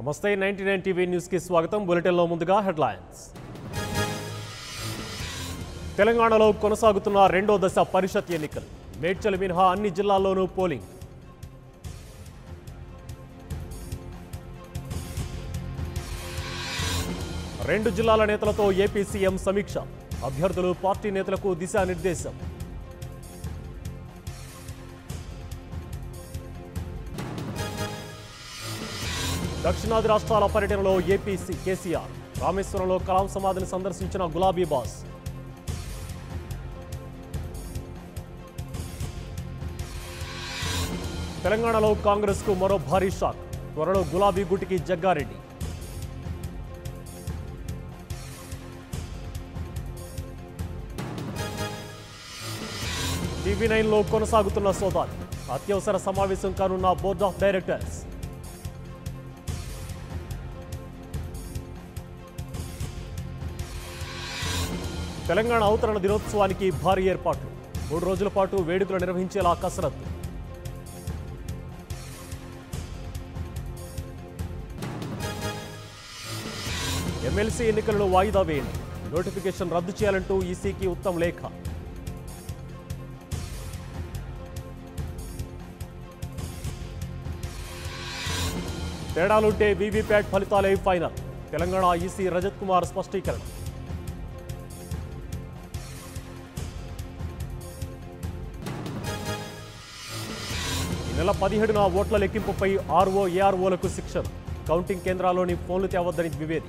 నమస్తే ninety nine TV న్యూస్కి స్వాగతం బులెటిన్లో ముందుగా హెడ్లైన్స్ తెలంగాణలో కొనసాగుతున్న రెండో దశ పరిషత్ ఎన్నికలు మేడ్చల్ మినహా అన్ని జిల్లాల్లోనూ పోలింగ్ రెండు జిల్లాల నేతలతో ఏపీ సీఎం సమీక్ష అభ్యర్థులు పార్టీ నేతలకు దిశానిర్దేశం దక్షిణాది రాష్ట్రాల పర్యటనలో ఏపీ సి- కేసీఆర్ రామేశ్వరంలో కలాం సమాధిని సందర్శించిన గులాబీ బాస్ తెలంగాణలో కాంగ్రెస్ కు మరో భారీ షాక్ త్వరలో గులాబీ గుటికి జగ్గారెడ్డి టీవీ నైన్లో కొనసాగుతున్న సోదాలు అత్యవసర సమావేశం కానున్న బోర్డ్ ఆఫ్ డైరెక్టర్స్ తెలంగాణ అవతరణ దినోత్సవానికి భారీ ఏర్పాట్లు మూడు రోజుల పాటు వేడుకలు నిర్వహించేలా కసరత్తు ఎమ్మెల్సీ ఎన్నికలను వాయిదా వేయండి నోటిఫికేషన్ రద్దు చేయాలంటూ ఈసీకి ఉత్తమ్ లేఖ తేడాలుంటే వీవీప్యాట్ ఫలితాలే ఫైనల్ తెలంగాణ ఈసీ రజత్ కుమార్ స్పష్టీకరణ ఈ నెల పదిహేడున ఓట్ల లెక్కింపుపై ఆర్ఓ ఏఆర్ఓలకు శిక్షణ కౌంటింగ్ కేంద్రాల్లోని ఫోన్లు తేవద్దని ద్వివేది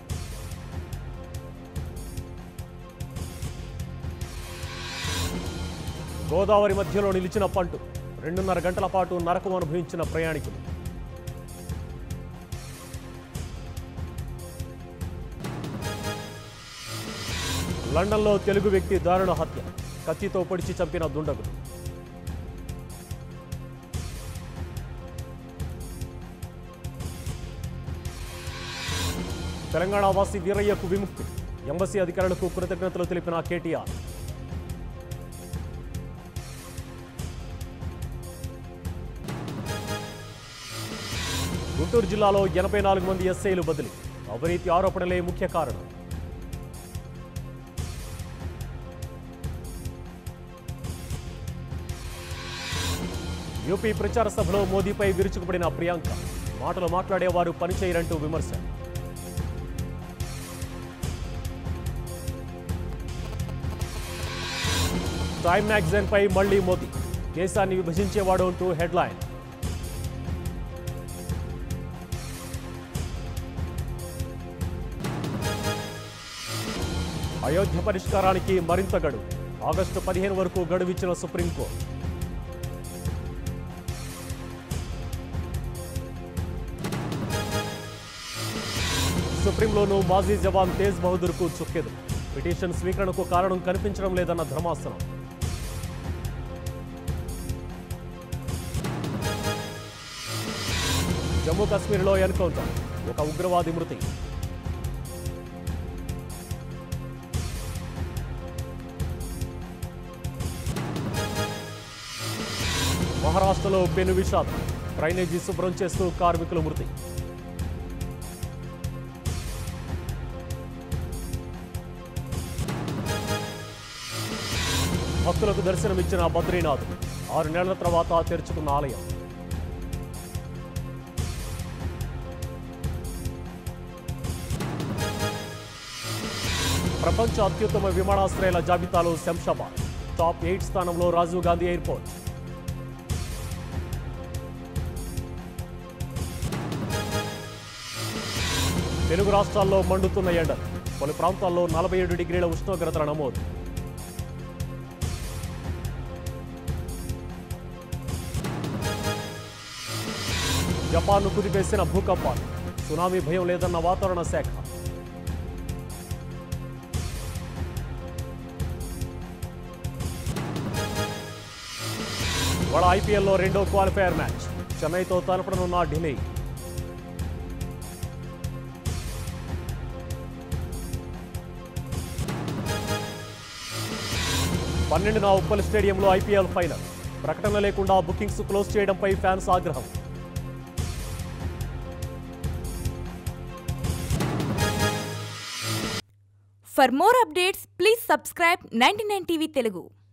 గోదావరి మధ్యలో నిలిచిన పంటు రెండున్నర గంటల పాటు నరకం అనుభవించిన ప్రయాణికులు లండన్లో తెలుగు వ్యక్తి దారుణ హత్య కత్తితో పొడిచి చంపిన దుండగులు తెలంగాణ వాసి వీరయ్యకు విముక్తి ఎంబసీ అధికారులకు కృతజ్ఞతలు తెలిపిన కేటీఆర్ గుంటూరు జిల్లాలో ఎనభై నాలుగు మంది ఎస్ఐలు బదిలీ అవినీతి ఆరోపణలే ముఖ్య కారణం యూపీ ప్రచార సభలో మోదీపై విరుచుకుపడిన ప్రియాంక మాటలు మాట్లాడేవారు పనిచేయరంటూ విమర్శ టైమ్ మ్యాగజైన్ పై మళ్లీ మోదీ దేశాన్ని విభజించేవాడు అంటూ హెడ్లైన్ అయోధ్య పరిష్కారానికి మరింత గడువు ఆగస్టు పదిహేను వరకు గడువిచ్చిన సుప్రీంకోర్టు సుప్రీంలోనూ మాజీ జవాన్ తేజ్ బహదూర్కు చుక్కెదు పిటిషన్ స్వీకరణకు కారణం కనిపించడం లేదన్న ధర్మాసనం జమ్మూ కాశ్మీర్లో ఎన్కౌంటర్ ఒక ఉగ్రవాది మృతి మహారాష్ట్రలో పెను విషాదం డ్రైనేజీ శుభ్రం చేస్తూ కార్మికుల మృతి భక్తులకు దర్శనమిచ్చిన బద్రీనాథ్ ఆరు నెలల తర్వాత తెరుచుకున్న ఆలయం ప్రపంచ అత్యుత్తమ విమానాశ్రయాల జాబితాలో శంషాబాద్ టాప్ ఎయిట్ స్థానంలో రాజీవ్ గాంధీ ఎయిర్పోర్ట్ తెలుగు రాష్ట్రాల్లో మండుతున్న ఎండలు పలు ప్రాంతాల్లో నలభై ఏడు డిగ్రీల ఉష్ణోగ్రతల నమోదు జపాన్ను కుదిపేసిన భూకంపాలు సునామీ భయం లేదన్న వాతావరణ శాఖ వడ ఐపీఎల్లో రెండో క్వాలిఫైయర్ మ్యాచ్ చెన్నైతో తలపడనున్న ఢిల్లీ పన్నెండున ఉప్పల్ స్టేడియంలో ఐపీఎల్ ఫైనల్ ప్రకటన లేకుండా బుకింగ్స్ క్లోజ్ చేయడంపై ఫ్యాన్స్ ఆగ్రహం for more updates please subscribe ninety TV Telugu